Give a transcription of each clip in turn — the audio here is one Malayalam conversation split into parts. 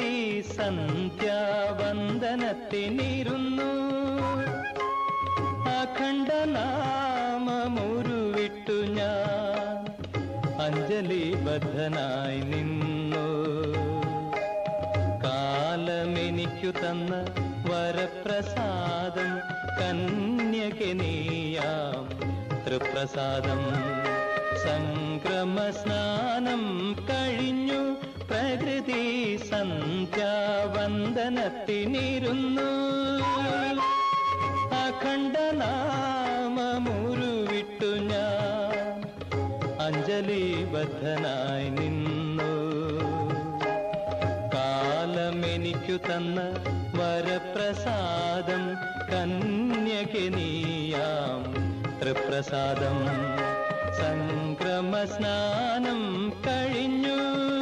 പ്രകൃതി സന്ധ്യാവന്ദനത്തിനിരുന്നു അഖണ്ഡനാമമുരുവിട്ടു ഞാൻ അഞ്ജലിബദ്ധനായി നിന്നു കാലമെനിക്കു തന്ന വരപ്രസാദം കന്യകനീയാം തൃപ്രസാദം സംക്രമസ്നാനം കഴിഞ്ഞു പ്രകൃതി സന്ധ്യാവന്ദനത്തിനിരുന്നു അഖണ്ഡനാമമുരുവിട്ടു ഞാൻ അഞ്ജലിബദ്ധനായി നിന്നു കാലമെനിക്കു തന്ന വരപ്രസാദം കന്യകനീയാം തൃപ്രസാദം സംക്രമസ്നാനം കഴിഞ്ഞു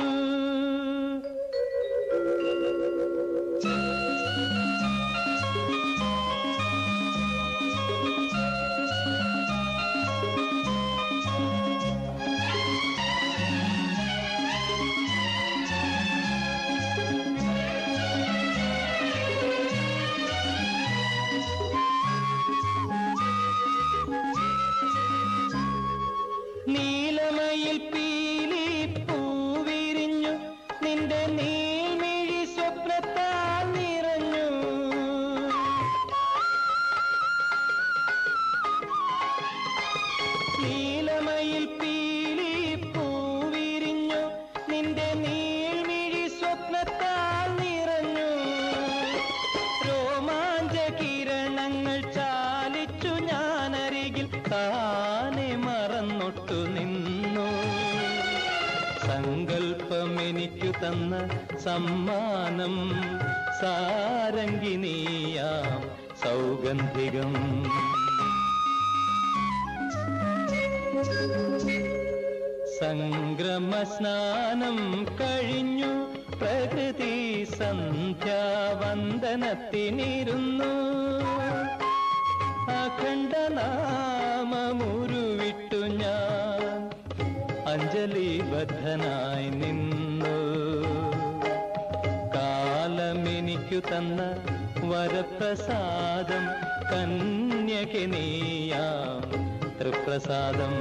നീലമയിൽ പീലി പൂവിരിഞ്ഞു നിന്റെ നീൽമിഴി സ്വപ്നത്താൽ നിറഞ്ഞു നീലമയിൽ പീലി പൂവിരിഞ്ഞു നിന്റെ നീൽമിഴി സ്വപ്നത്താൽ നിറഞ്ഞു രോമാഞ്ച കിരണങ്ങൾ ചാലിച്ചു ഞാനരികിൽ താനെ മറന്നൊട്ടു നിന്നു സങ്കൽപ്പം എനിക്കു തന്ന സമ്മാനം സാരംഗിനീയാം സൗഗന്ധികം സംക്രമസ്നാനം കഴിഞ്ഞു പ്രകൃതി സന്ധ്യാവന്ദനത്തിനിരുന്നു അഖണ്ഡനാമമുരുവിട്ടു ഞാൻ അഞ്ജലിബദ്ധനായി നിന്നു കാലമെനിക്കു തന്ന വരപ്രസാദം കന്യകനീയാം തൃപ്രസാദം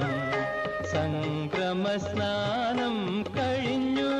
സംക്രമസ്നാനം കഴിഞ്ഞു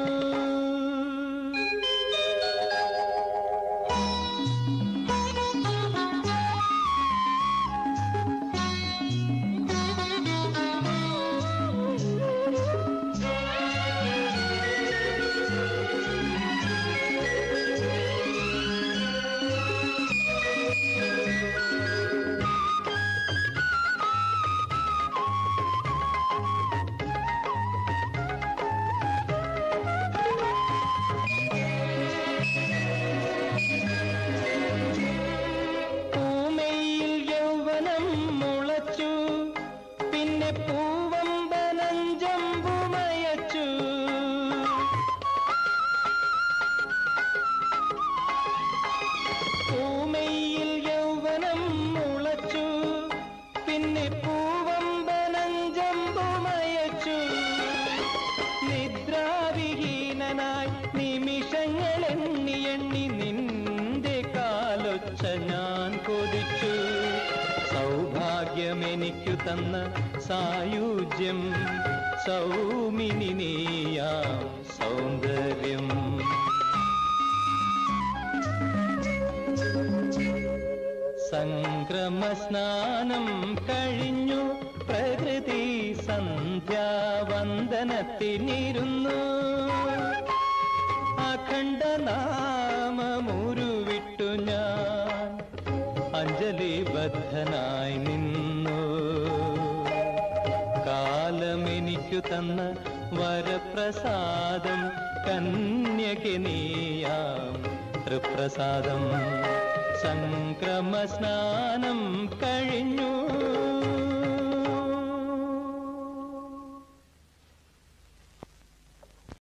പൂമയിൽ യൗവനം മുളച്ചു പിന്നെ പൂവമ്പനഞ്ചമ്പുമയച്ചു പൂമയിൽ യൗവനം മുളച്ചു പിന്നെ പൂവമ്പനഞ്ചമ്പുമയച്ചു നിദ്രാവിഹീനനായി നിമിഷങ്ങൾ എണ്ണി എണ്ണി നിന്റെ കാലൊച്ച ഞാൻ കൊതിച്ചു സൗഭാഗ്യമെനിക്കു തന്ന സായുജ്യം സൗമിനി നീയാം സൗന്ദര്യം സംക്രമസ്നാനം കഴിഞ്ഞു പ്രകൃതി സന്ധ്യാവന്ദനത്തിനിരുന്നു അഖണ്ഡനാമമുരുവിട്ടു ഞാൻ അഞ്ജലിബദ്ധനായി നിന്നു കാലമെനിക്കു തന്ന വരപ്രസാദം കന്യകനീയാം തൃപ്രസാദം സംക്രമസ്നാനം കഴിഞ്ഞു